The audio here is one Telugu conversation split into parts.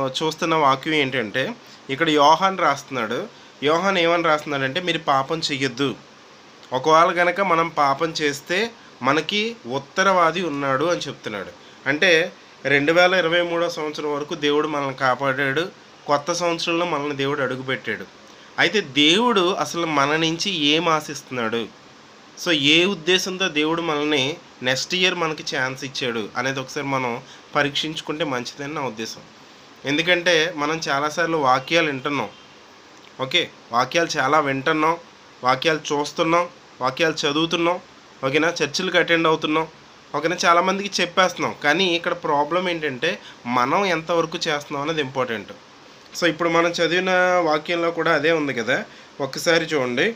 చూస్తున్న వాక్యం ఏంటంటే ఇక్కడ యోహాన్ రాస్తున్నాడు యోహాన్ ఏమని రాస్తున్నాడంటే మీరు పాపం చెయ్యొద్దు ఒకవేళ కనుక మనం పాపం చేస్తే మనకి ఉత్తరవాది ఉన్నాడు అని చెప్తున్నాడు అంటే రెండు వేల ఇరవై మూడో సంవత్సరం వరకు దేవుడు మనల్ని కాపాడాడు కొత్త సంవత్సరంలో మనల్ని దేవుడు అడుగుపెట్టాడు అయితే దేవుడు అసలు మన నుంచి ఏం ఆశిస్తున్నాడు సో ఏ ఉద్దేశంతో దేవుడు మనల్ని నెక్స్ట్ ఇయర్ మనకి ఛాన్స్ ఇచ్చాడు అనేది ఒకసారి మనం పరీక్షించుకుంటే మంచిదని నా ఉద్దేశం ఎందుకంటే మనం చాలాసార్లు వాక్యాలు వింటున్నాం ఓకే వాక్యాలు చాలా వింటున్నాం వాక్యాలు చూస్తున్నాం వాక్యాలు చదువుతున్నాం ఓకేనా చర్చిలకు అటెండ్ అవుతున్నాం ఓకేనా చాలామందికి చెప్పేస్తున్నాం కానీ ఇక్కడ ప్రాబ్లం ఏంటంటే మనం ఎంతవరకు చేస్తున్నాం అనేది ఇంపార్టెంట్ సో ఇప్పుడు మనం చదివిన వాక్యంలో కూడా అదే ఉంది కదా ఒక్కసారి చూడండి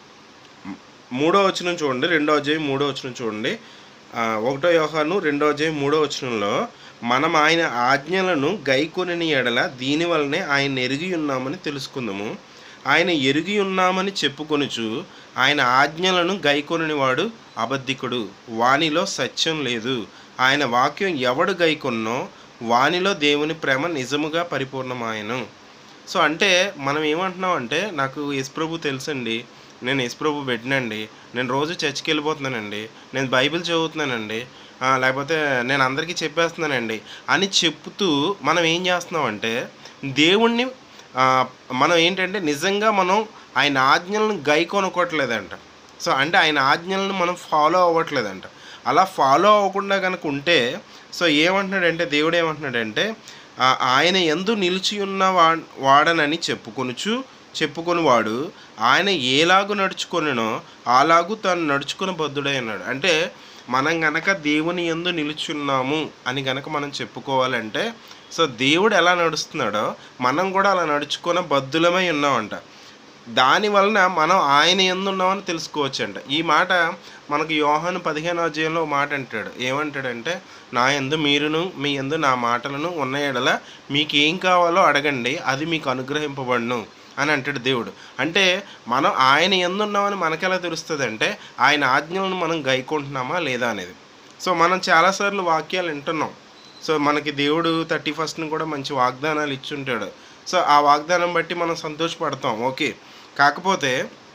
మూడో వచనం చూడండి రెండో అధ్యాయం మూడో వచనం చూడండి ఆ, ఒకటో యోహాను రెండో అధ్యాయం మూడో వచనంలో మనం ఆయన ఆజ్ఞలను గైకొనిన ఎడల దీని వలనే ఆయన ఎరిగి ఉన్నామని తెలుసుకుందాము ఆయన ఎరిగి ఉన్నామని చెప్పుకొనుచు ఆయన ఆజ్ఞలను గైకొనని వాడు అబద్ధికుడు వానిలో సత్యం లేదు ఆయన వాక్యం ఎవడు గైకొన్నో వానిలో దేవుని ప్రేమ నిజముగా పరిపూర్ణమాయను సో అంటే మనం ఏమంటున్నాం అంటే నాకు యశ్ప్రభు తెలుసండి నేను యశ్ప్రభు పెట్టినండి నేను రోజు చర్చికి వెళ్ళిపోతున్నానండి నేను బైబిల్ చదువుతున్నానండి ఆ, లేకపోతే నేను అందరికీ చెప్పేస్తున్నానండి అని చెప్తూ మనం ఏం చేస్తున్నామంటే దేవుణ్ణి ఆ, మనం ఏంటంటే నిజంగా మనం ఆయన ఆజ్ఞలను గైకొనుకోవట్లేదంట సో అంటే ఆయన ఆజ్ఞలను మనం ఫాలో అవ్వట్లేదంట అలా ఫాలో అవ్వకుండా కనుక ఉంటే సో ఏమంటున్నాడంటే దేవుడు ఏమంటున్నాడంటే ఆ, ఆయన ఎందు నిలిచి ఉన్న వా వాడనని చెప్పుకొనుచు చెప్పుకొని వాడు ఆయన ఏలాగు నడుచుకొనినో అలాగూ తాను నడుచుకుని బద్దుడై అన్నాడు అంటే మనం గనక దేవుని ఎందు నిలుచున్నాము అని గనక మనం చెప్పుకోవాలంటే సో దేవుడు ఎలా నడుస్తున్నాడో మనం కూడా అలా నడుచుకున్న బద్దులమై ఉన్నామంట దాని వలన మనం ఆయన ఎందున్నామని తెలుసుకోవచ్చంట ఈ మాట మనకు యోహాను పదిహేను అధ్యాయంలో ఒక మాట అంటాడు ఏమంటాడంటే నా ఎందు మీరును మీ ఎందు నా మాటలను ఉన్న ఎడల మీకు ఏం కావాలో అడగండి అది మీకు అనుగ్రహింపబడును అని అంటాడు దేవుడు అంటే మనం ఆయన ఎందున్నామని మనకెలా తెలుస్తుంది అంటే ఆయన ఆజ్ఞలను మనం గైకుంటున్నామా లేదా అనేది సో మనం చాలాసార్లు వాక్యాలు వింటున్నాం సో మనకి దేవుడు థర్టీ ఫస్ట్ని కూడా మంచి వాగ్దానాలు ఇచ్చుంటాడు సో ఆ వాగ్దానం బట్టి మనం సంతోషపడతాం ఓకే కాకపోతే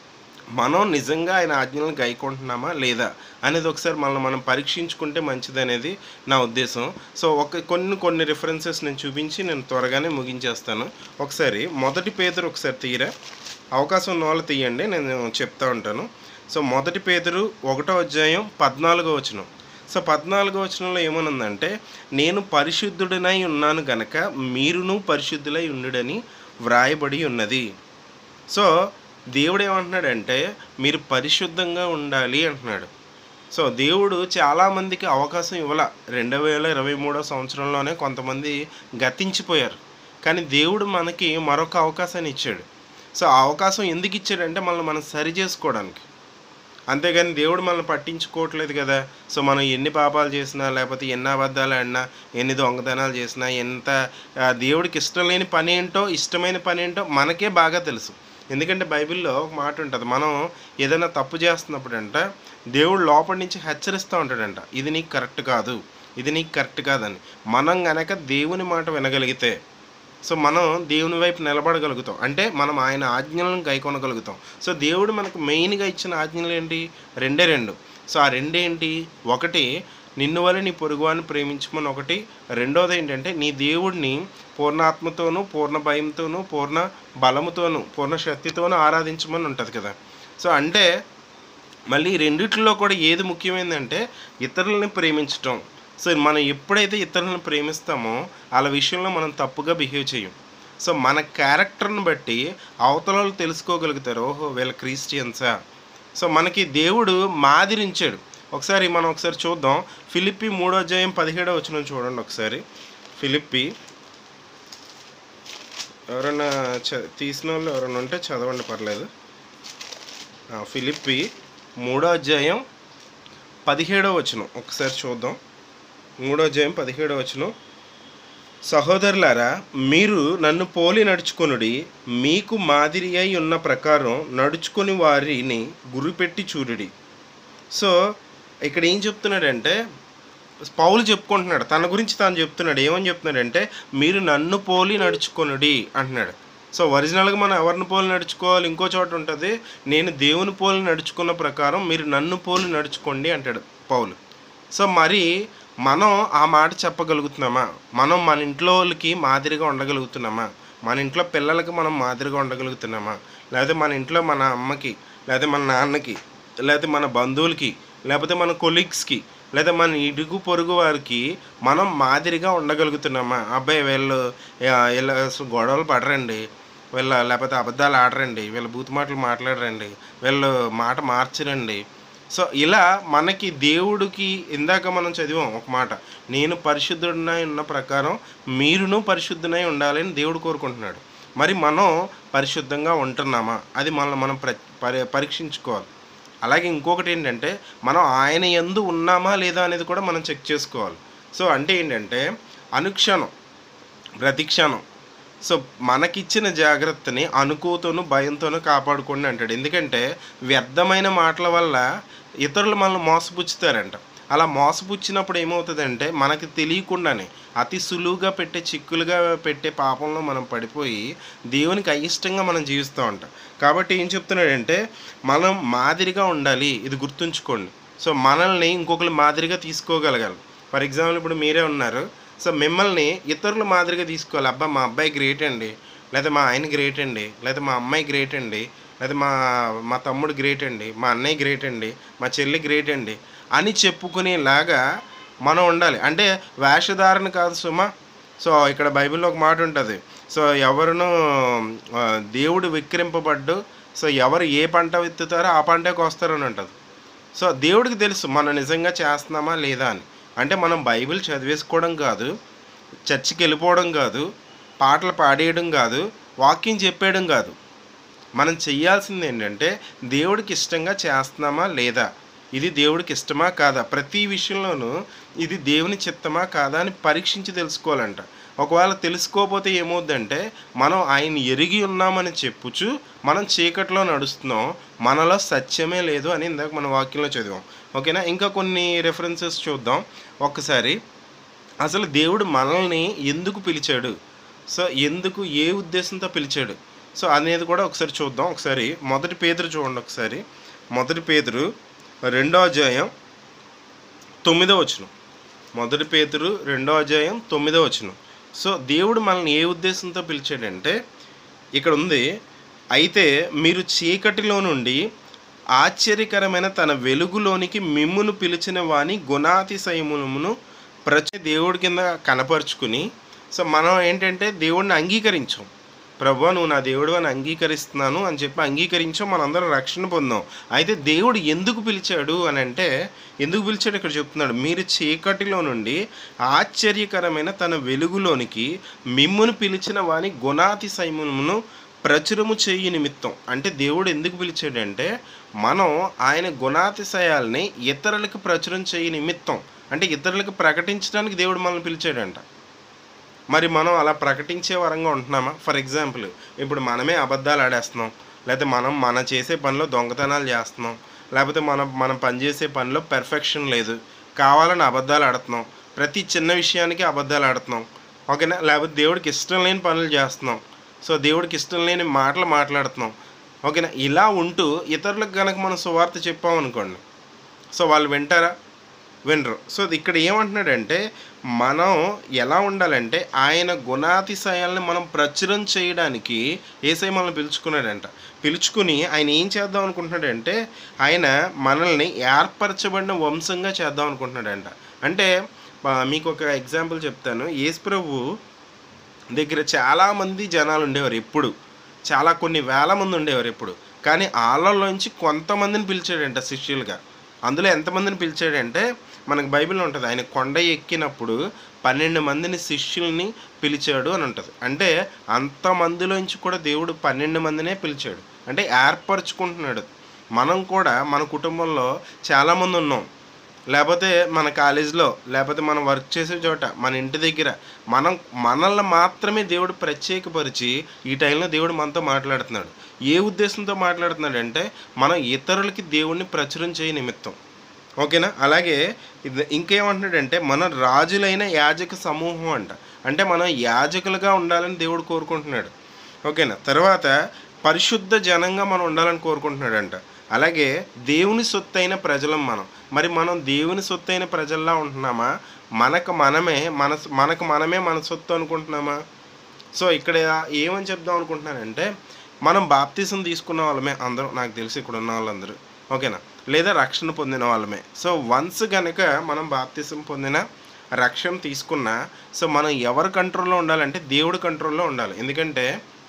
మనం నిజంగా ఆయన ఆజ్ఞలను గైకుంటున్నామా లేదా అనేది ఒకసారి మనం మనం పరీక్షించుకుంటే మంచిది అనేది నా ఉద్దేశం సో ఒక కొన్ని కొన్ని రిఫరెన్సెస్ నేను చూపించి నేను త్వరగానే ముగించేస్తాను ఒకసారి మొదటి పేదరు ఒకసారి తీయరా అవకాశం ఉన్న వాళ్ళు తీయండి నేను చెప్తా ఉంటాను సో మొదటి పేదరు ఒకటో అధ్యాయం పద్నాలుగో వచనం సో పద్నాలుగో వచనంలో ఏమనుందంటే నేను పరిశుద్ధుడినై ఉన్నాను గనక మీరును పరిశుద్ధులై ఉండుడని వ్రాయబడి ఉన్నది సో దేవుడు ఏమంటున్నాడంటే మీరు పరిశుద్ధంగా ఉండాలి అంటున్నాడు సో దేవుడు చాలామందికి అవకాశం ఇవ్వాల రెండు వేల ఇరవై మూడో సంవత్సరంలోనే కొంతమంది గతించిపోయారు కానీ దేవుడు మనకి మరొక అవకాశాన్ని ఇచ్చాడు సో ఆ అవకాశం ఎందుకు ఇచ్చాడంటే మనల్ని మనం సరి చేసుకోవడానికి అంతేగాని దేవుడు మనల్ని పట్టించుకోవట్లేదు కదా సో మనం ఎన్ని పాపాలు చేసినా లేకపోతే ఎన్ని అబద్ధాలు ఆడినా ఎన్ని దొంగతనాలు చేసినా ఎంత ఆ, దేవుడికి ఇష్టం లేని పని ఏంటో ఇష్టమైన పని ఏంటో మనకే బాగా తెలుసు ఎందుకంటే బైబిల్లో ఒక మాట ఉంటుంది మనం ఏదైనా తప్పు చేస్తున్నప్పుడంట దేవుడు లోపలి నుంచి హెచ్చరిస్తూ ఉంటాడంట ఇది నీకు కరెక్ట్ కాదు ఇది నీకు కరెక్ట్ కాదని మనం గనక దేవుని మాట వినగలిగితే సో మనం దేవుని వైపు నిలబడగలుగుతాం అంటే మనం ఆయన ఆజ్ఞలను గైకొనగలుగుతాం సో దేవుడు మనకు మెయిన్గా ఇచ్చిన ఆజ్ఞలు ఏంటి రెండే రెండు సో ఆ రెండేంటి ఒకటి నిన్ను వల్ల నీ పొరుగువాన్ని ప్రేమించమని ఒకటి రెండోది ఏంటంటే నీ దేవుడిని పూర్ణాత్మతోనూ పూర్ణ భయంతోనూ పూర్ణ బలముతోనూ పూర్ణ శక్తితోనూ ఆరాధించమని ఉంటుంది కదా సో అంటే మళ్ళీ ఈ రెండిట్లో కూడా ఏది ముఖ్యమైనదంటే ఇతరులని ప్రేమించటం సో మనం ఎప్పుడైతే ఇతరులను ప్రేమిస్తామో వాళ్ళ విషయంలో మనం తప్పుగా బిహేవ్ చేయం సో మన క్యారెక్టర్ని బట్టి అవతల వాళ్ళు తెలుసుకోగలుగుతారు ఓహో వీళ్ళ క్రిస్టియన్సా సో మనకి దేవుడు మాదిరించాడు ఒకసారి మనం ఒకసారి చూద్దాం ఫిలిప్పి మూడో అధ్యాయం పదిహేడో వచ్చిన చూడండి ఒకసారి ఫిలిప్పి ఎవరైనా చ తీసిన వాళ్ళు ఎవరైనా ఉంటే చదవండి పర్లేదు ఆ, ఫిలిప్పి మూడో అధ్యాయం పదిహేడో వచనం ఒకసారి చూద్దాం మూడో అధ్యాయం పదిహేడో వచనం సహోదరులారా మీరు నన్ను పోలి నడుచుకొనుడి మీకు మాదిరి అయి ఉన్న ప్రకారం నడుచుకొని వారిని గురిపెట్టి చూడుడి సో ఇక్కడ ఏం చెప్తున్నాడంటే పౌలు చెప్పుకుంటున్నాడు తన గురించి తాను చెప్తున్నాడు ఏమని చెప్తున్నాడంటే మీరు నన్ను పోలి నడుచుకొనుడి అంటున్నాడు సో ఒరిజినల్గా మనం ఎవరిని పోలి నడుచుకోవాలి ఇంకో చోట ఉంటుంది నేను దేవుని పోలి నడుచుకున్న ప్రకారం మీరు నన్ను పోలి నడుచుకోండి అంటాడు పౌలు సో మరి మనం ఆ మాట చెప్పగలుగుతున్నామా మనం మన ఇంట్లో వాళ్ళకి మాదిరిగా ఉండగలుగుతున్నామా మన ఇంట్లో పిల్లలకి మనం మాదిరిగా ఉండగలుగుతున్నామా లేకపోతే మన ఇంట్లో మన అమ్మకి లేకపోతే మన నాన్నకి లేకపోతే మన బంధువులకి లేకపోతే మన కొలీగ్స్కి లేదా మన ఇరుగు పొరుగు వారికి మనం మాదిరిగా ఉండగలుగుతున్నామా అబ్బాయి వీళ్ళు ఆ, వీళ్ళు అసలు గొడవలు పడరండి వీళ్ళ లేకపోతే అబద్ధాలు ఆడరండి వీళ్ళ బూతు మాటలు మాట్లాడరండి వీళ్ళు మాట మార్చరండి సో ఇలా మనకి దేవుడికి ఇందాక మనం చదివాం ఒక మాట నేను పరిశుద్ధుడినై ఉన్న ప్రకారం మీరును పరిశుద్ధునై ఉండాలని దేవుడు కోరుకుంటున్నాడు మరి మనం పరిశుద్ధంగా ఉంటున్నామా అది మనం మనం ప్ర పరి పరీక్షించుకోవాలి అలాగే ఇంకొకటి ఏంటంటే మనం ఆయన ఎందు ఉన్నామా లేదా అనేది కూడా మనం చెక్ చేసుకోవాలి సో అంటే ఏంటంటే అనుక్షణం ప్రతిక్షణం సో మనకిచ్చిన జాగ్రత్తని అనుకోతోనూ భయంతోనూ కాపాడుకోండి అంటాడు ఎందుకంటే వ్యర్థమైన మాటల వల్ల ఇతరులు మనల్ని మోసపుచ్చుతారంట అలా మోసపుచ్చినప్పుడు ఏమవుతుందంటే మనకి తెలియకుండానే అతి సులువుగా పెట్టే చిక్కులుగా పెట్టే పాపంలో మనం పడిపోయి దేవునికి అయిష్టంగా మనం జీవిస్తూ ఉంటాం కాబట్టి ఏం చెప్తున్నాడంటే మనం మాదిరిగా ఉండాలి ఇది గుర్తుంచుకోండి సో మనల్ని ఇంకొకరు మాదిరిగా తీసుకోగలగాలి ఫర్ ఎగ్జాంపుల్ ఇప్పుడు మీరే ఉన్నారు సో మిమ్మల్ని ఇతరుల మాదిరిగా తీసుకోవాలి అబ్బా మా అబ్బాయి గ్రేట్ అండి లేదా మా ఆయన గ్రేట్ అండి లేదా మా అమ్మాయి గ్రేట్ అండి లేదా మా మా తమ్ముడు గ్రేట్ అండి మా అన్నయ్య గ్రేట్ అండి మా చెల్లి గ్రేట్ అండి అని చెప్పుకునేలాగా మనం ఉండాలి అంటే వేషధారణ కాదు సుమా సో ఇక్కడ బైబిల్లో ఒక మాట ఉంటుంది సో ఎవరును ఆ, దేవుడు విక్రింపబడ్డు సో ఎవరు ఏ పంట విత్తుతారో ఆ పంటకు వస్తారని ఉంటుంది సో దేవుడికి తెలుసు మనం నిజంగా చేస్తున్నామా లేదా అని అంటే మనం బైబిల్ చదివేసుకోవడం కాదు చర్చికి వెళ్ళిపోవడం కాదు పాటలు పాడేయడం కాదు వాక్యం చెప్పేయడం కాదు మనం చెయ్యాల్సింది ఏంటంటే దేవుడికి ఇష్టంగా చేస్తున్నామా లేదా ఇది దేవుడికి ఇష్టమా కాదా ప్రతి విషయంలోనూ ఇది దేవుని చిత్తమా కాదా అని పరీక్షించి తెలుసుకోవాలంట ఒకవేళ తెలుసుకోకపోతే ఏమవుద్దంటే మనం ఆయన ఎరిగి ఉన్నామని చెప్పుచు మనం చీకట్లో నడుస్తున్నాం మనలో సత్యమే లేదు అని ఇందాక మన వాక్యంలో చదివాం ఓకేనా ఇంకా కొన్ని రెఫరెన్సెస్ చూద్దాం ఒక్కసారి అసలు దేవుడు మనల్ని ఎందుకు పిలిచాడు సో ఎందుకు ఏ ఉద్దేశంతో పిలిచాడు సో అనేది కూడా ఒకసారి చూద్దాం ఒకసారి మొదటి పేదరు చూడండి ఒకసారి మొదటి పేదరు రెండో అధ్యాయం తొమ్మిదో వచనం మొదటి పేతురు రెండో అధ్యాయం తొమ్మిదో వచనం సో దేవుడు మనల్ని ఏ ఉద్దేశంతో పిలిచాడంటే ఇక్కడ ఉంది అయితే మీరు చీకటిలో నుండి ఆశ్చర్యకరమైన తన వెలుగులోనికి మిమ్మును పిలిచిన వాని గుణాతిశయములను ప్రతి దేవుడి కింద కనపరుచుకుని సో మనం ఏంటంటే దేవుడిని అంగీకరించాం ప్రభు నువ్వు నా దేవుడు అని అంగీకరిస్తున్నాను అని చెప్పి అంగీకరించాం మనందరం రక్షణ పొందాం అయితే దేవుడు ఎందుకు పిలిచాడు అని అంటే ఎందుకు పిలిచాడు ఇక్కడ చెప్తున్నాడు మీరు చీకటిలో నుండి ఆశ్చర్యకరమైన తన వెలుగులోనికి మిమ్మును పిలిచిన వాని గుణాతిశయమును ప్రచురము చేయి నిమిత్తం అంటే దేవుడు ఎందుకు పిలిచాడంటే మనం ఆయన గుణాతిశయాల్ని ఇతరులకు ప్రచురం చేయి నిమిత్తం అంటే ఇతరులకు ప్రకటించడానికి దేవుడు మనల్ని పిలిచాడంట మరి మనం అలా ప్రకటించే వరంగా ఉంటున్నామా ఫర్ ఎగ్జాంపుల్ ఇప్పుడు మనమే అబద్ధాలు ఆడేస్తున్నాం లేకపోతే మనం మన చేసే పనిలో దొంగతనాలు చేస్తున్నాం లేకపోతే మనం మనం పనిచేసే పనిలో పెర్ఫెక్షన్ లేదు కావాలని అబద్ధాలు ఆడుతున్నాం ప్రతి చిన్న విషయానికి అబద్ధాలు ఆడుతున్నాం ఓకేనా లేకపోతే దేవుడికి ఇష్టం లేని పనులు చేస్తున్నాం సో దేవుడికి ఇష్టం లేని మాటలు మాట్లాడుతున్నాం ఓకేనా ఇలా ఉంటూ ఇతరులకు కనుక మనం సువార్త చెప్పామనుకోండి సో వాళ్ళు వింటారా వినరు సో ఇక్కడ ఏమంటున్నాడంటే మనం ఎలా ఉండాలంటే ఆయన గుణాతిశయాల్ని మనం ప్రచురం చేయడానికి ఏసై మనల్ని పిలుచుకున్నాడంట పిలుచుకుని ఆయన ఏం చేద్దాం అనుకుంటున్నాడంటే ఆయన మనల్ని ఏర్పరచబడిన వంశంగా చేద్దాం అనుకుంటున్నాడంట అంటే ఆ, మీకు ఒక ఎగ్జాంపుల్ చెప్తాను యేసు ప్రభు దగ్గర చాలామంది జనాలు ఉండేవారు ఎప్పుడు చాలా కొన్ని వేల మంది ఉండేవారు ఎప్పుడు కానీ వాళ్ళలోంచి కొంతమందిని పిలిచాడంట శిష్యులుగా అందులో ఎంతమందిని పిలిచాడంటే మనకు బైబిల్ ఉంటుంది ఆయన కొండ ఎక్కినప్పుడు పన్నెండు మందిని శిష్యుల్ని పిలిచాడు అని ఉంటుంది అంటే అంతమందిలోంచి కూడా దేవుడు పన్నెండు మందినే పిలిచాడు అంటే ఏర్పరచుకుంటున్నాడు మనం కూడా మన కుటుంబంలో చాలామంది ఉన్నాం లేకపోతే మన కాలేజీలో లేకపోతే మనం వర్క్ చేసే చోట మన ఇంటి దగ్గర మనం మనల్ని మాత్రమే దేవుడు ప్రత్యేకపరిచి ఈ టైంలో దేవుడు మనతో మాట్లాడుతున్నాడు ఏ ఉద్దేశంతో మాట్లాడుతున్నాడు అంటే మనం ఇతరులకి దేవుడిని ప్రచురం చేయ నిమిత్తం ఓకేనా అలాగే ఇది ఇంకేమంటున్నాడంటే మన రాజులైన యాజక సమూహం అంట అంటే మనం యాజకులుగా ఉండాలని దేవుడు కోరుకుంటున్నాడు ఓకేనా తర్వాత పరిశుద్ధ జనంగా మనం ఉండాలని కోరుకుంటున్నాడంట అలాగే దేవుని సొత్తైన ప్రజలం మనం మరి మనం దేవుని సొత్తైన ప్రజల్లా ఉంటున్నామా మనకు మనమే మన మనకు మనమే మన సొత్తు అనుకుంటున్నామా సో ఇక్కడ ఏమని చెప్దాం అనుకుంటున్నానంటే మనం బాప్తిసం తీసుకున్న వాళ్ళమే అందరం నాకు తెలిసి ఇక్కడ ఉన్న వాళ్ళందరూ ఓకేనా లేదా రక్షణ పొందిన వాళ్ళమే సో వన్స్ కనుక మనం బాప్తిసం పొందిన రక్షణ తీసుకున్నా సో మనం ఎవరి కంట్రోల్లో ఉండాలంటే దేవుడి కంట్రోల్లో ఉండాలి ఎందుకంటే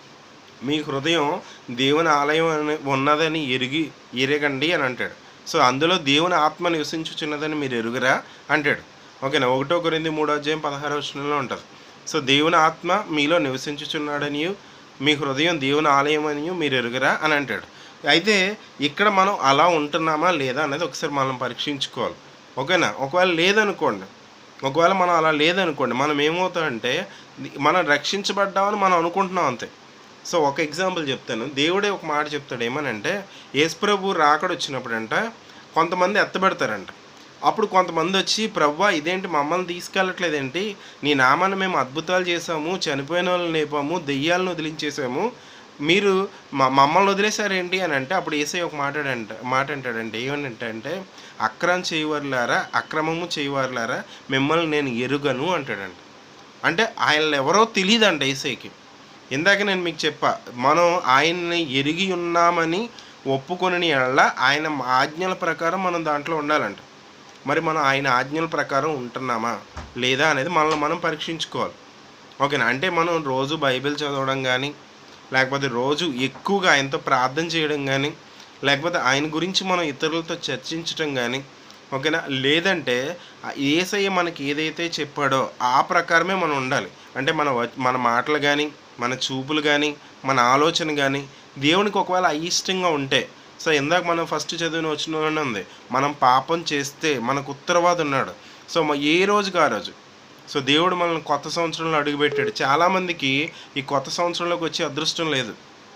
మీ హృదయం దేవుని ఆలయం అని ఉన్నదని ఎరిగి ఎరగండి అని అంటాడు సో అందులో దేవుని ఆత్మ నివసించుచున్నదని మీరు ఎరుగురా అంటాడు ఓకేనా ఒకటో కొరింది మూడో అధ్యాయం పదహారో వచనంలో ఉంటుంది సో దేవుని ఆత్మ మీలో నివసించుచున్నాడని మీ హృదయం దేవుని ఆలయం అని మీరు ఎరుగురా అని అంటాడు అయితే ఇక్కడ మనం అలా ఉంటున్నామా లేదా అనేది ఒకసారి మనం పరీక్షించుకోవాలి ఓకేనా ఒకవేళ లేదనుకోండి ఒకవేళ మనం అలా లేదనుకోండి మనం ఏమవుతామంటే మనం రక్షించబడ్డామని మనం అనుకుంటున్నాం అంతే సో ఒక ఎగ్జాంపుల్ చెప్తాను దేవుడే ఒక మాట చెప్తాడు ఏమనంటే యేసుప్రభు రాకడ వచ్చినప్పుడంట కొంతమంది ఎత్తబెడతారంట అప్పుడు కొంతమంది వచ్చి ప్రవ్వా ఇదేంటి మమ్మల్ని తీసుకెళ్ళట్లేదేంటి నీ నామాన్ని మేము అద్భుతాలు చేసాము చనిపోయిన వాళ్ళని లేపాము దెయ్యాలను వదిలించేసాము మీరు మా మమ్మల్ని వదిలేశారేంటి అని అంటే అప్పుడు ఏసై ఒక మాట అంట మాట అంటాడంటే ఏమనంటే అంటే అక్రమం చేయవారులారా అక్రమము చేయవారులారా మిమ్మల్ని నేను ఎరుగను అంటాడంట అంటే ఆయన ఎవరో తెలియదంట ఏసైకి ఇందాక నేను మీకు చెప్పా మనం ఆయన్ని ఎరిగి ఉన్నామని ఒప్పుకొని ఎడల ఆయన ఆజ్ఞల ప్రకారం మనం దాంట్లో ఉండాలంట మరి మనం ఆయన ఆజ్ఞల ప్రకారం ఉంటున్నామా లేదా అనేది మనల్ని మనం పరీక్షించుకోవాలి ఓకేనా అంటే మనం రోజు బైబిల్ చదవడం కానీ లేకపోతే రోజు ఎక్కువగా ఆయనతో ప్రార్థన చేయడం కానీ లేకపోతే ఆయన గురించి మనం ఇతరులతో చర్చించడం కానీ ఓకేనా లేదంటే ఆ ఏసయ్య మనకి ఏదైతే చెప్పాడో ఆ ప్రకారమే మనం ఉండాలి అంటే మన వ- మన మాటలు కానీ మన చూపులు కానీ మన ఆలోచన కానీ దేవునికి ఒకవేళ అయిష్టంగా ఉంటే సో ఇందాక మనం ఫస్ట్ చదివిన వచ్చినలోనే ఉంది మనం పాపం చేస్తే మనకు ఉత్తరవాది ఉన్నాడు సో మ- ఏ రోజుకి ఆ రోజు సో దేవుడు మనల్ని కొత్త సంవత్సరంలో అడుగుపెట్టాడు చాలామందికి ఈ కొత్త సంవత్సరంలోకి వచ్చే అదృష్టం లేదు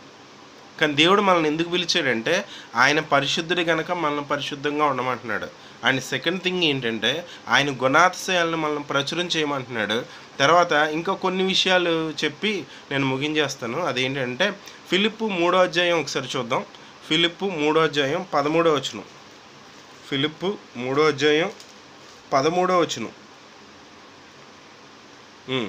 కానీ దేవుడు మనల్ని ఎందుకు పిలిచాడంటే ఆయన పరిశుద్ధుడి కనుక మనల్ని పరిశుద్ధంగా ఉండమంటున్నాడు అండ్ సెకండ్ థింగ్ ఏంటంటే ఆయన గుణాతిశయాలను మనల్ని ప్రచురం చేయమంటున్నాడు తర్వాత ఇంకా కొన్ని విషయాలు చెప్పి నేను ముగించేస్తాను అదేంటంటే ఫిలిప్పు మూడో అధ్యాయం ఒకసారి చూద్దాం ఫిలిప్పు మూడో అధ్యాయం పదమూడో వచనం ఫిలిప్పు మూడో అధ్యాయం పదమూడో వచనం ఉమ్.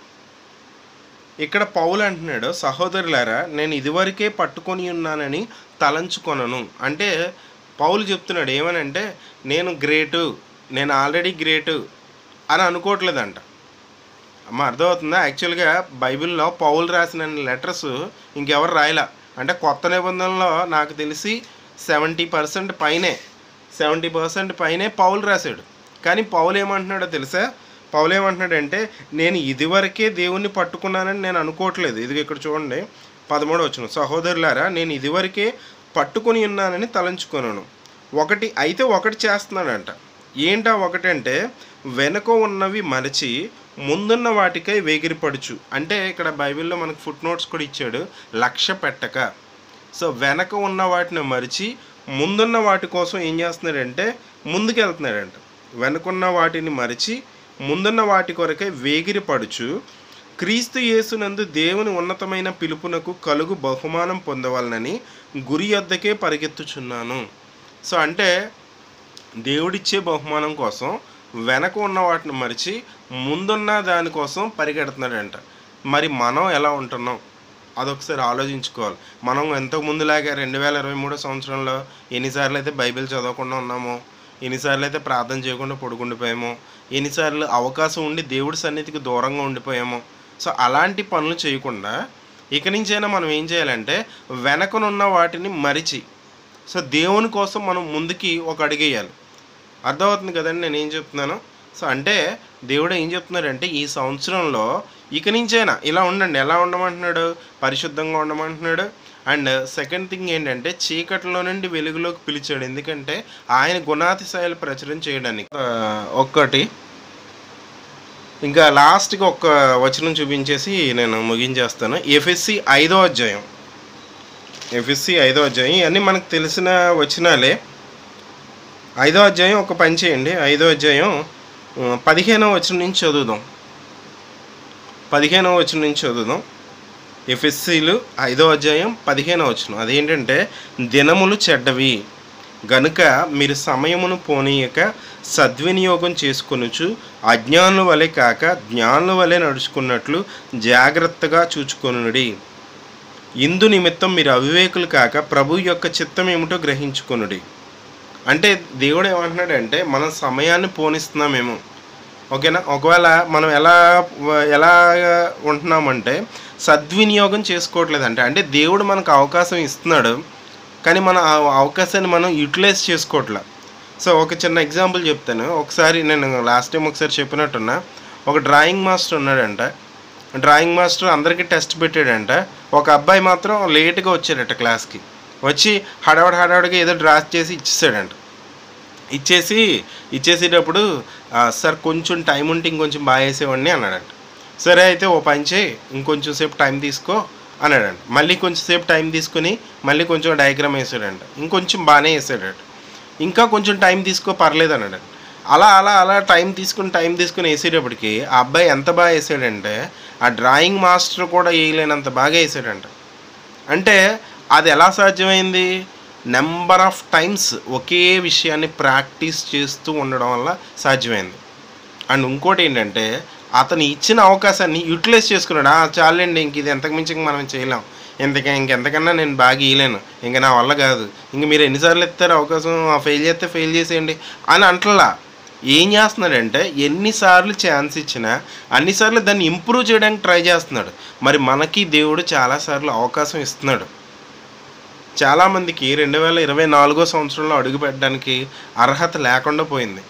ఇక్కడ పౌలు అంటున్నాడు సహోదరులారా నేను ఇదివరకే పట్టుకొని ఉన్నానని తలంచుకొనను అంటే పౌలు చెప్తున్నాడు ఏమనంటే నేను గ్రేటు నేను ఆల్రెడీ గ్రేటు అని అనుకోవట్లేదంట అమ్మ అర్థమవుతుందా యాక్చువల్గా బైబిల్లో పౌలు రాసిన లెటర్స్ ఇంకెవరు రాయలా అంటే కొత్త నిబంధనలో నాకు తెలిసి సెవెంటీ పర్సెంట్ పైనే సెవెంటీ పర్సెంట్ పైనే పౌలు రాశాడు కానీ పౌలు ఏమంటున్నాడో తెలుసా పౌలు ఏమంటున్నాడంటే నేను ఇదివరకే దేవుణ్ణి పట్టుకున్నానని నేను అనుకోవట్లేదు ఇది ఇక్కడ చూడండి పదమూడు వచ్చిన సహోదరులారా నేను ఇదివరకే పట్టుకొని ఉన్నానని తలంచుకున్నాను ఒకటి అయితే ఒకటి చేస్తున్నాడంట ఏంటా ఒకటంటే వెనుక ఉన్నవి మరచి ముందున్న వాటికై వేగిరిపడుచు అంటే ఇక్కడ బైబిల్లో మనకు ఫుట్ నోట్స్ కూడా ఇచ్చాడు లక్ష్య పెట్టక సో వెనక ఉన్న వాటిని మరిచి ముందున్న వాటి కోసం ఏం చేస్తున్నాడంటే ముందుకు వెళ్తున్నాడంట వెనకున్న వాటిని మరిచి ముందున్న వాటి కొరకై వేగిరిపడుచు క్రీస్తు యేసునందు దేవుని ఉన్నతమైన పిలుపునకు కలుగు బహుమానం పొందవాలనని గురి యొద్దకే పరిగెత్తుచున్నాను సో అంటే దేవుడిచ్చే బహుమానం కోసం వెనక ఉన్న వాటిని మరిచి ముందున్న దానికోసం పరిగెడుతున్నాడంట మరి మనం ఎలా ఉంటున్నాం అదొకసారి ఆలోచించుకోవాలి మనం ఎంతకు ముందులాగా రెండు వేల ఇరవై మూడో సంవత్సరంలో ఎన్నిసార్లు అయితే బైబిల్ చదవకుండా ఉన్నామో ఎన్నిసార్లు అయితే ప్రార్థన చేయకుండా పడుకుండిపోయామో ఎన్నిసార్లు అవకాశం ఉండి దేవుడి సన్నిధికి దూరంగా ఉండిపోయామో సో అలాంటి పనులు చేయకుండా ఇక నుంచైనా మనం ఏం చేయాలంటే వెనకనున్న వాటిని మరిచి సో దేవుని కోసం మనం ముందుకి ఒక అడిగేయాలి అర్థమవుతుంది కదండి నేను ఏం చెప్తున్నాను సో అంటే దేవుడు ఏం చెప్తున్నాడంటే ఈ సంవత్సరంలో ఇక నుంచైనా ఇలా ఉండండి ఎలా ఉండమంటున్నాడు పరిశుద్ధంగా ఉండమంటున్నాడు అండ్ సెకండ్ థింగ్ ఏంటంటే చీకటిలో నుండి వెలుగులోకి పిలిచాడు ఎందుకంటే ఆయన గుణాతిశయాలు ప్రచురం చేయడానికి ఆ, ఒక్కటి ఇంకా లాస్ట్కి ఒక్క వచనం చూపించేసి నేను ముగించేస్తాను ఎఫ్ఎస్సి ఐదో అధ్యాయం ఎఫ్ఎస్సి ఐదో అధ్యాయం ఇవన్నీ మనకు తెలిసిన వచనాలే ఐదో అధ్యాయం ఒక పని చేయండి ఐదో అధ్యాయం ఆ, పదిహేనవ వచనం నుంచి చదువుదాం పదిహేనవ వచనం నుంచి చదువుదాం ఎఫ్ఎస్సీలు ఐదో అధ్యాయం పదిహేనవ వచనం అదేంటంటే దినములు చెడ్డవి గనుక మీరు సమయమును పోనీయక సద్వినియోగం చేసుకొనుచు అజ్ఞానుల వలె కాక జ్ఞానుల వలె నడుచుకున్నట్లు జాగ్రత్తగా చూచుకొనుడి ఇందు నిమిత్తం మీరు అవివేకులు కాక ప్రభు యొక్క చిత్తం ఏమిటో గ్రహించుకొనుడి అంటే దేవుడు ఏమంటున్నాడంటే మనం సమయాన్ని పోనిస్తున్నామేమో ఓకేనా ఒకవేళ మనం ఎలా ఎలా ఉంటున్నామంటే సద్వినియోగం చేసుకోవట్లేదు అంటే అంటే దేవుడు మనకు అవకాశం ఇస్తున్నాడు కానీ మన ఆ అవకాశాన్ని మనం యూటిలైజ్ చేసుకోవట్లే సో ఒక చిన్న ఎగ్జాంపుల్ చెప్తాను ఒకసారి నేను లాస్ట్ టైం ఒకసారి చెప్పినట్టున్నా ఒక డ్రాయింగ్ మాస్టర్ ఉన్నాడంట డ్రాయింగ్ మాస్టర్ అందరికీ టెస్ట్ పెట్టాడంట ఒక అబ్బాయి మాత్రం లేట్గా వచ్చాడట క్లాస్కి వచ్చి హడావడి హడావడిగా ఏదో డ్రా చేసి ఇచ్చేసాడంట ఇచ్చేసి ఇచ్చేసేటప్పుడు "ఆ, సార్ కొంచెం టైం ఉంటే ఇంకొంచెం బాగా వేసేవాడిని అన్నాడంట సరే అయితే ఓ పని చేయి ఇంకొంచెం సేపు టైం తీసుకో అన్నాడంట మళ్ళీ కొంచెం సేపు టైం తీసుకుని మళ్ళీ కొంచెం డయాగ్రామ్ వేసాడంట ఇంకొంచెం బాగానే వేసాడట ఇంకా కొంచెం టైం తీసుకో పర్లేదు అన్నాడంట అలా అలా అలా టైం తీసుకుని టైం తీసుకుని వేసేటప్పటికి ఆ అబ్బాయి ఎంత బాగా వేసాడంటే ఆ డ్రాయింగ్ మాస్టర్ కూడా వేయలేనంత బాగా వేసాడంట అంటే అది ఎలా సాధ్యమైంది నెంబర్ ఆఫ్ టైమ్స్ ఒకే విషయాన్ని ప్రాక్టీస్ చేస్తూ ఉండడం వల్ల సాధ్యమైంది అండ్ ఇంకోటి ఏంటంటే అతను ఇచ్చిన అవకాశాన్ని యూటిలైజ్ చేసుకున్నాడు "ఆ, చాలండి ఇంక ఇది ఎంతకు మించి ఇంక మనం చేయలేం ఇంతక ఇంకెంతకన్నా నేను బాగా ఇయలేను ఇంక నా వల్ల కాదు ఇంక మీరు ఎన్నిసార్లు ఇస్తారు అవకాశం ఫెయిల్ చేస్తే ఫెయిల్ చేసేయండి అని అంటలా ఏం చేస్తున్నాడంటే ఎన్నిసార్లు ఛాన్స్ ఇచ్చినా అన్నిసార్లు దాన్ని ఇంప్రూవ్ చేయడానికి ట్రై చేస్తున్నాడు మరి మనకి దేవుడు చాలాసార్లు అవకాశం ఇస్తున్నాడు చాలామందికి రెండు వేల ఇరవై నాలుగో సంవత్సరంలో అడుగు పెట్టడానికి అర్హత లేకుండా పోయింది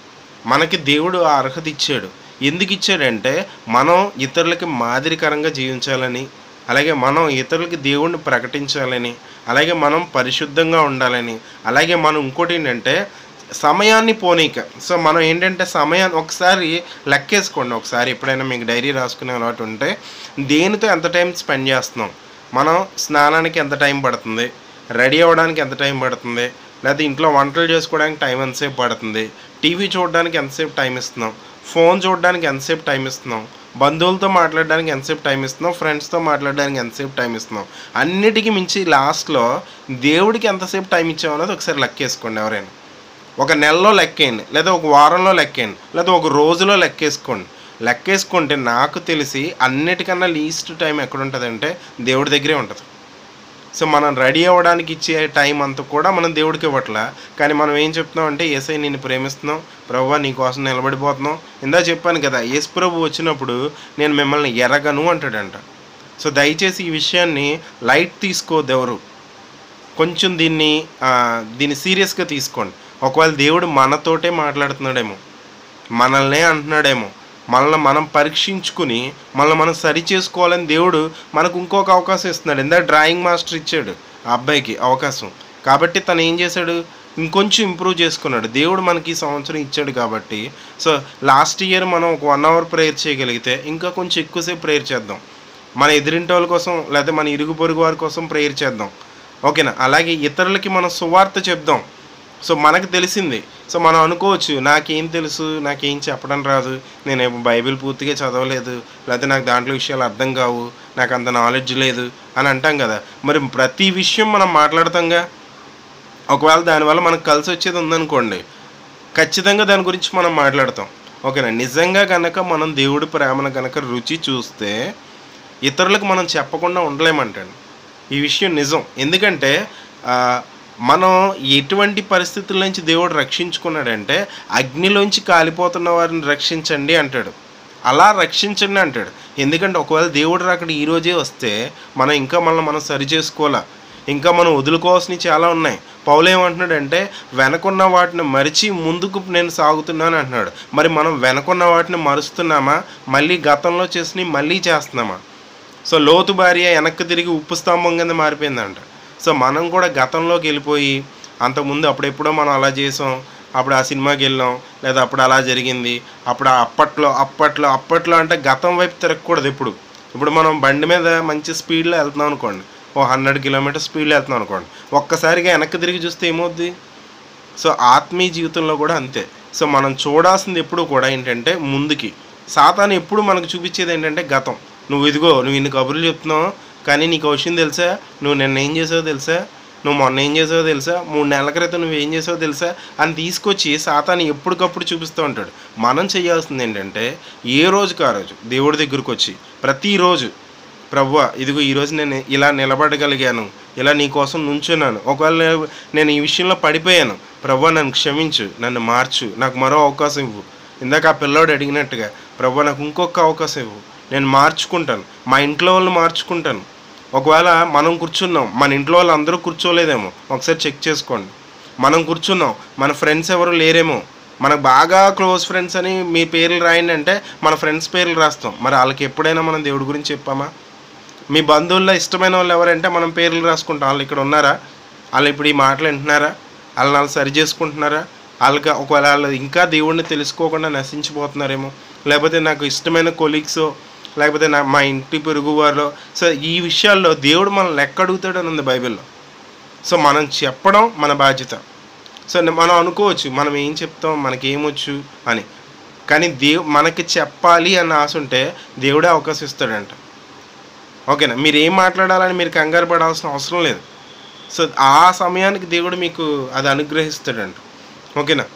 మనకి దేవుడు ఆ అర్హత ఇచ్చాడు ఎందుకు ఇచ్చాడంటే మనం ఇతరులకి మాదిరికరంగా జీవించాలని అలాగే మనం ఇతరులకి దేవుణ్ణి ప్రకటించాలని అలాగే మనం పరిశుద్ధంగా ఉండాలని అలాగే మనం ఇంకోటి ఏంటంటే సమయాన్ని పోనీక సో మనం ఏంటంటే సమయాన్ని ఒకసారి లెక్కేసుకోండి ఒకసారి ఎప్పుడైనా మీకు డైరీ రాసుకునే అలవాటు ఉంటే దేనితో ఎంత టైం స్పెండ్ చేస్తున్నాం మనం స్నానానికి ఎంత టైం పడుతుంది రెడీ అవ్వడానికి ఎంత టైం పడుతుంది లేదా ఇంట్లో వంటలు చేసుకోవడానికి టైం ఎంతసేపు పడుతుంది టీవీ చూడడానికి ఎంతసేపు టైం ఇస్తున్నాం ఫోన్ చూడడానికి ఎంతసేపు టైం ఇస్తున్నాం బంధువులతో మాట్లాడడానికి ఎంతసేపు టైం ఇస్తున్నాం ఫ్రెండ్స్తో మాట్లాడడానికి ఎంతసేపు టైం ఇస్తున్నాం అన్నిటికీ మించి లాస్ట్లో దేవుడికి ఎంతసేపు టైం ఇచ్చామన్నది ఒకసారి లెక్కేసుకోండి ఎవరైనా ఒక నెలలో లెక్కేయండి లేదా ఒక వారంలో లెక్కేయండి లేదా ఒక రోజులో లెక్కేసుకోండి లెక్కేసుకుంటే నాకు తెలిసి అన్నిటికన్నా లీస్ట్ టైం ఎక్కడ ఉంటుందంటే దేవుడి దగ్గరే ఉంటుంది సో మనం రెడీ అవ్వడానికి ఇచ్చే టైం అంతా కూడా మనం దేవుడికి ఇవ్వట్లా కానీ మనం ఏం చెప్తున్నాం అంటే ఏసై నిన్ను ప్రేమిస్తున్నాం ప్రభు నీ కోసం నిలబడిపోతున్నాం ఇందా చెప్పాను కదా యేసు ప్రభు వచ్చినప్పుడు నేను మిమ్మల్ని ఎరగను అంటాడంట సో దయచేసి ఈ విషయాన్ని లైట్ తీసుకోవద్దు ఎవరు కొంచెం దీన్ని ఆ, దీన్ని సీరియస్గా తీసుకోండి ఒకవేళ దేవుడు మనతోటే మాట్లాడుతున్నాడేమో మనల్నే అంటున్నాడేమో మనల్ని మనం పరీక్షించుకుని మనల్ని మనం సరి చేసుకోవాలని దేవుడు మనకు ఇంకొక అవకాశం ఇస్తున్నాడు ఇందా డ్రాయింగ్ మాస్టర్ ఇచ్చాడు ఆ అబ్బాయికి అవకాశం కాబట్టి తను ఏం చేశాడు ఇంకొంచెం ఇంప్రూవ్ చేసుకున్నాడు దేవుడు మనకి ఈ సంవత్సరం ఇచ్చాడు కాబట్టి సో లాస్ట్ ఇయర్ మనం ఒక వన్ అవర్ ప్రేయర్ చేయగలిగితే ఇంకా కొంచెం ఎక్కువసేపు ప్రేయర్ చేద్దాం మన ఎదిరింటి వాళ్ళ కోసం లేదా మన ఇరుగు పొరుగు వారి కోసం ప్రేయర్ చేద్దాం ఓకేనా అలాగే ఇతరులకి మనం సువార్త చెప్దాం సో మనకు తెలిసింది సో మనం అనుకోవచ్చు నాకేం తెలుసు నాకేం చెప్పడం రాదు నేను ఏమో బైబిల్ పూర్తిగా చదవలేదు లేకపోతే నాకు దాంట్లో విషయాలు అర్థం కావు నాకు అంత నాలెడ్జ్ లేదు అని అంటాం కదా మరి ప్రతి విషయం మనం మాట్లాడతాంగా ఒకవేళ దానివల్ల మనకు కలిసి వచ్చేది ఉందనుకోండి ఖచ్చితంగా దాని గురించి మనం మాట్లాడతాం ఓకేనా నిజంగా కనుక మనం దేవుడి ప్రేమను కనుక రుచి చూస్తే ఇతరులకు మనం చెప్పకుండా ఉండలేమంటండి ఈ విషయం నిజం ఎందుకంటే ఆ, మనం ఎటువంటి పరిస్థితుల నుంచి దేవుడు రక్షించుకున్నాడంటే అగ్నిలోంచి కాలిపోతున్న వారిని రక్షించండి అంటాడు అలా రక్షించండి అంటాడు ఎందుకంటే ఒకవేళ దేవుడు అక్కడ ఈ రోజే వస్తే మనం ఇంకా మనం మనం సరి చేసుకోవాలా ఇంకా మనం వదులుకోవాల్సినవి చాలా ఉన్నాయి పౌలు ఏమంటున్నాడంటే వెనకున్న వాటిని మరిచి ముందుకు నేను సాగుతున్నాను అంటున్నాడు మరి మనం వెనకున్న వాటిని మరుస్తున్నామా మళ్ళీ గతంలో చేసినవి మళ్ళీ చేస్తున్నామా సో లోతు భార్య వెనక్కి తిరిగి ఉప్పు స్తంభం కింద మారిపోయిందంట సో మనం కూడా గతంలోకి వెళ్ళిపోయి అంతకుముందు అప్పుడెప్పుడో మనం అలా చేసాం అప్పుడు ఆ సినిమాకి వెళ్ళాం లేదా అప్పుడు అలా జరిగింది అప్పుడు ఆ అప్పట్లో అప్పట్లో అప్పట్లో అంటే గతం వైపు తిరగకూడదు ఇప్పుడు ఇప్పుడు మనం బండి మీద మంచి స్పీడ్లో వెళ్తున్నాం అనుకోండి ఓ హండ్రెడ్ కిలోమీటర్ స్పీడ్లో వెళ్తున్నాం అనుకోండి ఒక్కసారిగా వెనక్కి తిరిగి చూస్తే ఏమవుద్ది సో ఆత్మీయ జీవితంలో కూడా అంతే సో మనం చూడాల్సింది ఎప్పుడు కూడా ఏంటంటే ముందుకి సాతాను ఎప్పుడు మనకు చూపించేది ఏంటంటే గతం నువ్వు ఇదిగో నువ్వు ఇన్ని కబుర్లు చెప్తున్నావు కానీ నీకు విషయం తెలుసా నువ్వు నిన్న ఏం చేసావో తెలుసా నువ్వు మొన్న ఏం చేసావో తెలుసా మూడు నెలల క్రితం నువ్వు ఏం చేసావో తెలుసా అని తీసుకొచ్చి సాతాను ఎప్పటికప్పుడు చూపిస్తూ ఉంటాడు మనం చేయాల్సింది ఏంటంటే ఏ రోజుకి ఆ రోజు దేవుడి దగ్గరకు వచ్చి ప్రతిరోజు ప్రవ్వ ఇదిగో ఈరోజు నేను ఇలా నిలబడగలిగాను ఇలా నీ కోసం నుంచున్నాను ఒకవేళ నేను- నేను ఈ విషయంలో పడిపోయాను ప్రవ్వ నన్ను క్షమించు నన్ను మార్చు నాకు మరో అవకాశం ఇవ్వు ఇందాక ఆ పిల్లోడు అడిగినట్టుగా ప్రవ్వ నాకు ఇంకొక అవకాశం ఇవ్వు నేను మార్చుకుంటాను మా ఇంట్లో వాళ్ళు మార్చుకుంటాను ఒకవేళ మనం కూర్చున్నాం మన ఇంట్లో వాళ్ళు అందరూ కూర్చోలేదేమో ఒకసారి చెక్ చేసుకోండి మనం కూర్చున్నాం మన ఫ్రెండ్స్ ఎవరు లేరేమో మనకు బాగా క్లోజ్ ఫ్రెండ్స్ అని మీ పేర్లు రాయండి అంటే మన ఫ్రెండ్స్ పేర్లు రాస్తాం మరి వాళ్ళకి ఎప్పుడైనా మనం దేవుడి గురించి చెప్పామా మీ బంధువుల్లో ఇష్టమైన వాళ్ళు ఎవరంటే మనం పేర్లు రాసుకుంటాం వాళ్ళు ఇక్కడ ఉన్నారా వాళ్ళు ఇప్పుడు ఈ మాటలు వింటున్నారా వాళ్ళు వాళ్ళు సరి చేసుకుంటున్నారా వాళ్ళకి ఒకవేళ వాళ్ళు ఇంకా దేవుడిని తెలుసుకోకుండా నశించిపోతున్నారేమో లేకపోతే నాకు ఇష్టమైన కొలీగ్స్ లేకపోతే నా మా ఇంటి పొరుగు వారు సో ఈ విషయాల్లో దేవుడు మనల్ని లెక్క అడుగుతాడు అని ఉంది బైబిల్లో సో మనం చెప్పడం మన బాధ్యత సో నే- మనం అనుకోవచ్చు మనం ఏం చెప్తాం మనకి ఏమొచ్చు అని కానీ దేవు మనకి చెప్పాలి అన్న ఆశ ఉంటే దేవుడే అవకాశం ఇస్తాడంట ఓకేనా మీరు ఏం మాట్లాడాలని మీరు కంగారు పడాల్సిన అవసరం లేదు సో ఆ సమయానికి దేవుడు మీకు అది అనుగ్రహిస్తాడంట ఓకేనా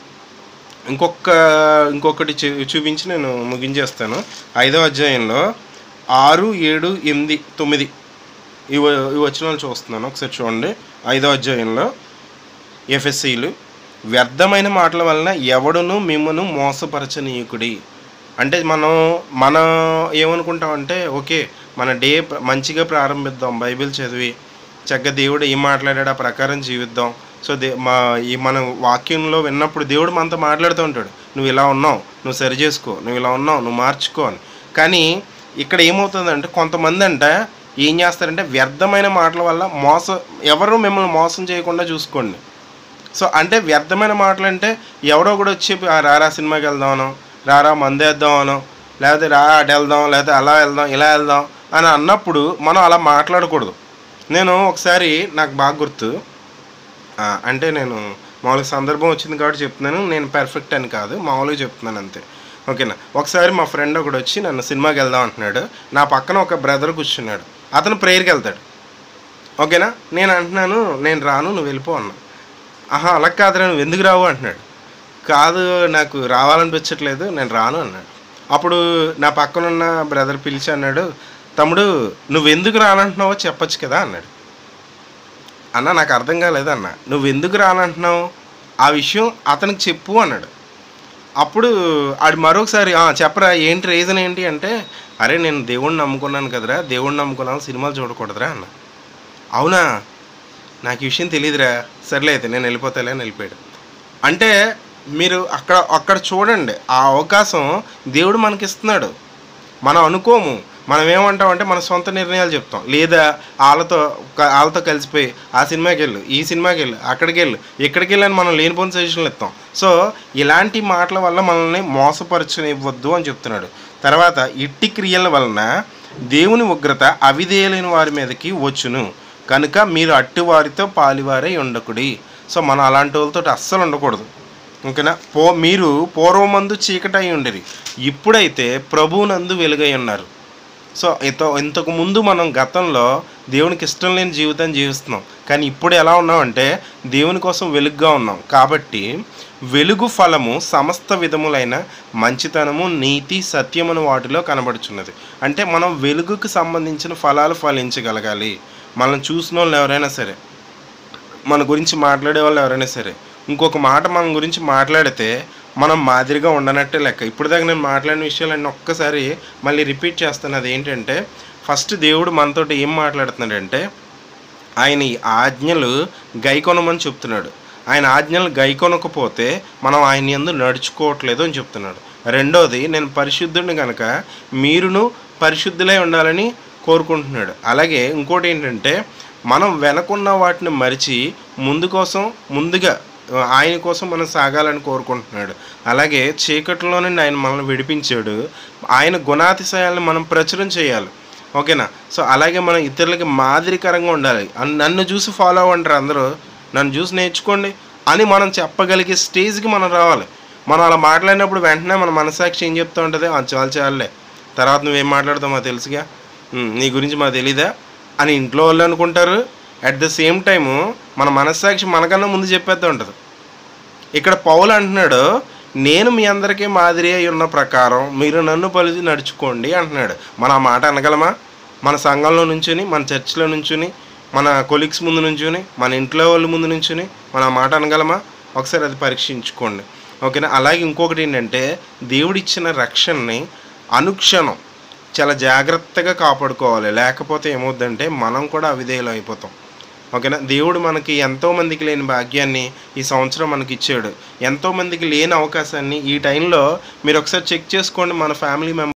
ఇంకొక ఇంకొకటి చూ- చూపించి నేను ముగించేస్తాను ఐదో అధ్యాయంలో ఆరు ఏడు ఎనిమిది తొమ్మిది ఇవి ఇవి వచ్చిన వాళ్ళు చూస్తున్నాను ఒకసారి చూడండి ఐదో అధ్యాయంలో ఎఫ్ఎస్సీలు వ్యర్థమైన మాటల వలన ఎవడును మిమ్మను మోసపరచనీయకుడి అంటే మనం మనం ఏమనుకుంటామంటే ఓకే మన డే ప్ర- మంచిగా ప్రారంభిద్దాం బైబిల్ చదివి చక్కగా దేవుడు ఏం మాట్లాడాడు ఆ ప్రకారం జీవిద్దాం సో దే మా ఈ మన వాక్యంలో విన్నప్పుడు దేవుడు మనతో మాట్లాడుతూ ఉంటాడు నువ్వు ఇలా ఉన్నావు నువ్వు సరి చేసుకో నువ్వు ఇలా ఉన్నావు నువ్వు మార్చుకో అని కానీ ఇక్కడ ఏమవుతుందంటే కొంతమంది అంట ఏం చేస్తారంటే వ్యర్థమైన మాటల వల్ల మోస ఎవరు మిమ్మల్ని మోసం చేయకుండా చూసుకోండి సో అంటే వ్యర్థమైన మాటలు అంటే ఎవడో కూడా వచ్చి "ఆ, రారా సినిమాకి వెళ్దామనో రారా మందేద్దామనో లేకపోతే రా అటు వెళ్దాం లేకపోతే అలా వెళ్దాం ఇలా వెళ్దాం అని అన్నప్పుడు మనం అలా మాట్లాడకూడదు నేను ఒకసారి నాకు బాగా గుర్తు ఆ, అంటే నేను మామూలుగా సందర్భం వచ్చింది కాబట్టి చెప్తున్నాను నేను పర్ఫెక్ట్ అని కాదు మామూలుగా చెప్తున్నాను అంతే ఓకేనా ఒకసారి మా ఫ్రెండ్ ఒకడు వచ్చి నన్ను సినిమాకి వెళ్దాం అంటున్నాడు నా పక్కన ఒక బ్రదర్ కూర్చున్నాడు అతను ప్రేయర్కి వెళ్తాడు ఓకేనా నేను అంటున్నాను నేను రాను నువ్వు వెళ్ళిపో అన్నా ఆహా అలా కాదురా నువ్వు ఎందుకు రావు అంటున్నాడు కాదు నాకు రావాలనిపించట్లేదు నేను రాను అన్నాడు అప్పుడు నా పక్కనున్న బ్రదర్ పిలిచి అన్నాడు తమ్ముడు నువ్వు ఎందుకు రానంటున్నావో చెప్పొచ్చు కదా అన్నాడు అన్న నాకు అర్థం కాలేదు అన్న నువ్వు ఎందుకు రానంటున్నావు ఆ విషయం అతనికి చెప్పు అన్నాడు అప్పుడు ఆడు మరొకసారి "ఆ, చెప్పరా ఏంటి రీజన్ ఏంటి అంటే అరే నేను దేవుణ్ణి నమ్ముకున్నాను కదరా దేవుణ్ణి నమ్ముకున్నాను సినిమాలు చూడకూడదురా అన్న అవునా నాకు ఈ విషయం తెలియదురా సర్లే అయితే నేను వెళ్ళిపోతాలే అని వెళ్ళిపోయాడు అంటే మీరు అక్కడ అక్కడ చూడండి ఆ అవకాశం దేవుడు మనకి ఇస్తున్నాడు మనం అనుకోము మనం ఏమంటామంటే మన సొంత నిర్ణయాలు చెప్తాం లేదా వాళ్ళతో క- వాళ్ళతో కలిసిపోయి ఆ సినిమాకి వెళ్ళు ఈ సినిమాకి వెళ్ళు అక్కడికి వెళ్ళు ఇక్కడికి వెళ్ళని మనం లేనిపోని సజెషన్లు ఇస్తాం సో ఇలాంటి మాటల వల్ల మనల్ని మోసపరచనివ్వద్దు అని చెప్తున్నాడు తర్వాత ఇట్టి క్రియల వలన దేవుని ఉగ్రత అవిధేయులైన వారి మీదకి వచ్చును కనుక మీరు అట్టి వారితో పాలివారై ఉండకుడి సో మనం అలాంటి వాళ్ళతో అస్సలు ఉండకూడదు ఓకేనా పో మీరు పూర్వమందు చీకటై ఉండేది ఇప్పుడైతే ప్రభువునందు వెలుగై ఉన్నారు సో ఇంత ఇంతకు ముందు మనం గతంలో దేవునికి ఇష్టం లేని జీవితం జీవిస్తున్నాం కానీ ఇప్పుడు ఎలా ఉన్నామంటే దేవుని కోసం వెలుగుగా ఉన్నాం కాబట్టి వెలుగు ఫలము సమస్త విధములైన మంచితనము నీతి సత్యమును వాటిలో కనబడుచున్నది అంటే మనం వెలుగుకు సంబంధించిన ఫలాలు ఫలించగలగాలి మనం చూసిన వాళ్ళు ఎవరైనా సరే మన గురించి మాట్లాడే వాళ్ళు ఎవరైనా సరే ఇంకొక మాట మన గురించి మాట్లాడితే మనం మాదిరిగా ఉండనట్టే లెక్క ఇప్పుడు దాకా నేను మాట్లాడిన విషయాలన్నీ ఒక్కసారి మళ్ళీ రిపీట్ చేస్తాను అదేంటంటే ఫస్ట్ దేవుడు మనతోటి ఏం మాట్లాడుతున్నాడంటే ఆయన ఈ ఆజ్ఞలు గైకొనమని చెప్తున్నాడు ఆయన ఆజ్ఞలు గైకొనకపోతే మనం ఆయన ఎందు నడుచుకోవట్లేదు అని చెప్తున్నాడు రెండోది నేను పరిశుద్ధుడిని కనుక మీరును పరిశుద్ధులై ఉండాలని కోరుకుంటున్నాడు అలాగే ఇంకోటి ఏంటంటే మనం వెనకున్న వాటిని మరిచి ముందు కోసం ముందుగా ఆ, ఆయన కోసం మనం సాగాలని కోరుకుంటున్నాడు అలాగే చీకటిలో నుండి ఆయన మనల్ని విడిపించాడు ఆయన గుణాతిశయాలను మనం ప్రచురం చేయాలి ఓకేనా సో అలాగే మనం ఇతరులకి మాదిరికరంగా ఉండాలి అన్- నన్ను చూసి ఫాలో అవ్వంటారు అందరూ నన్ను చూసి నేర్చుకోండి అని మనం చెప్పగలిగే స్టేజ్కి మనం రావాలి మనం అలా మాట్లాడినప్పుడు వెంటనే మన మనసాక్షి ఏం చెప్తూ ఉంటుంది "ఆ, చాలు చాలులే తర్వాత నువ్వేం మాట్లాడతావు మాకు తెలుసుగా ఉమ్, నీ గురించి మాకు తెలీదా అని ఇంట్లో వాళ్ళు అనుకుంటారు అట్ ద సేమ్ టైము మన మనస్సాక్షి మనకన్నా ముందు చెప్పేస్తూ ఉంటుంది ఇక్కడ పౌలు అంటున్నాడు నేను మీ అందరికీ మాదిరి అయి ఉన్న ప్రకారం మీరు నన్ను పలిచి నడుచుకోండి అంటున్నాడు మన ఆ మాట అనగలమా మన సంఘంలో నుంచుని మన చర్చిలో నుంచుని మన కొలీగ్స్ ముందు నుంచుని మన ఇంట్లో వాళ్ళ ముందు నుంచుని మన ఆ మాట అనగలమా ఒకసారి అది పరీక్షించుకోండి ఓకేనా అలాగే ఇంకొకటి ఏంటంటే దేవుడిచ్చిన రక్షణని అనుక్షణం చాలా జాగ్రత్తగా కాపాడుకోవాలి లేకపోతే ఏమవుద్దంటే మనం కూడా అవిధేయులు అయిపోతాం ఓకేనా దేవుడు మనకి ఎంతో మందికి లేని భాగ్యాన్ని ఈ సంవత్సరం మనకి ఇచ్చాడు ఎంతో మందికి లేని అవకాశాన్ని ఈ టైంలో మీరు ఒకసారి చెక్ చేసుకోండి మన ఫ్యామిలీ మెంబర్